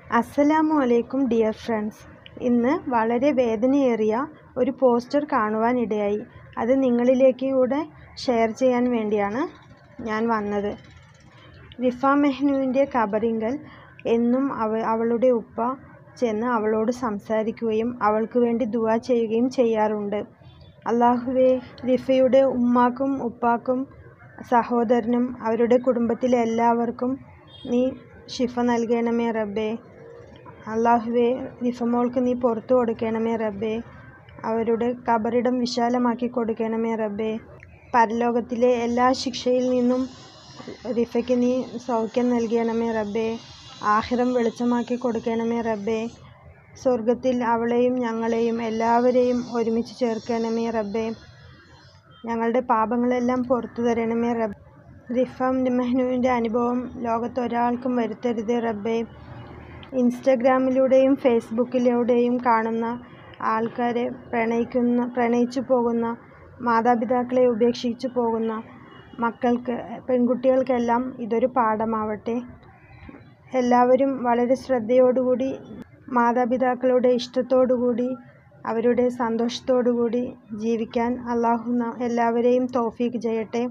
അസ്സലാമു അലൈക്കും dear friends ഇന്ന് വളരെ വേദനയേറിയ ഒരു പോസ്റ്റർ കാണുവാനിടയായി അത് നിങ്ങളിലേക്ക് കൂടെ ഷെയർ ചെയ്യാൻ വേണ്ടിയാണ് ഞാൻ വന്നത് റിഫ മെഹ്നുവിൻ്റെ ഖബറിങ്കൽ എന്നും അവ അവളുടെ ഉപ്പ ചെന്ന് അവളോട് സംസാരിക്കുകയും അവൾക്ക് വേണ്ടി ദുആ ചെയ്യുകയും ചെയ്യാറുണ്ട് അള്ളാഹുവേ റിഫയുടെ ഉമ്മാക്കും ഉപ്പാക്കും സഹോദരനും അവരുടെ കുടുംബത്തിലെ എല്ലാവർക്കും നീ ഷിഫ നൽകണമേ റബ്ബേ അള്ളാഹുവേ റിഫമോൾക്ക് നീ പുറത്തു കൊടുക്കണമേ റബ്ബേ അവരുടെ കബറിടം വിശാലമാക്കി കൊടുക്കണമേ റബ്ബേ പരലോകത്തിലെ എല്ലാ ശിക്ഷയിൽ നിന്നും റിഫയ്ക്ക് നീ സൗഖ്യം നൽകണമേ റബ്ബേ ആഹിറം വെളിച്ചമാക്കി കൊടുക്കണമേ റബ്ബേ സ്വർഗത്തിൽ അവളെയും ഞങ്ങളെയും എല്ലാവരെയും ഒരുമിച്ച് ചേർക്കണമേ റബ്ബേ ഞങ്ങളുടെ പാപങ്ങളെല്ലാം പുറത്തു തരണമേ റബ്ബ് റിഫ മെഹ്നുവിൻ്റെ അനുഭവം ലോകത്ത് ഒരാൾക്കും വരുത്തരുതേ റബ്ബേ ഇൻസ്റ്റഗ്രാമിലൂടെയും ഫേസ്ബുക്കിലൂടെയും കാണുന്ന ആൾക്കാരെ പ്രണയിക്കുന്ന പ്രണയിച്ചു പോകുന്ന മാതാപിതാക്കളെ ഉപേക്ഷിച്ചു പോകുന്ന മക്കൾക്ക് പെൺകുട്ടികൾക്കെല്ലാം ഇതൊരു പാഠമാവട്ടെ എല്ലാവരും വളരെ ശ്രദ്ധയോടുകൂടി മാതാപിതാക്കളുടെ ഇഷ്ടത്തോടുകൂടി അവരുടെ സന്തോഷത്തോടുകൂടി ജീവിക്കാൻ അള്ളാഹു എല്ലാവരെയും തൗഫീക്ക് ചെയ്യട്ടെ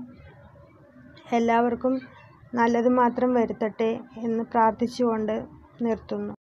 എല്ലാവർക്കും നല്ലത് മാത്രം വരുത്തട്ടെ എന്ന് പ്രാർത്ഥിച്ചുകൊണ്ട് നിർത്തുന്നു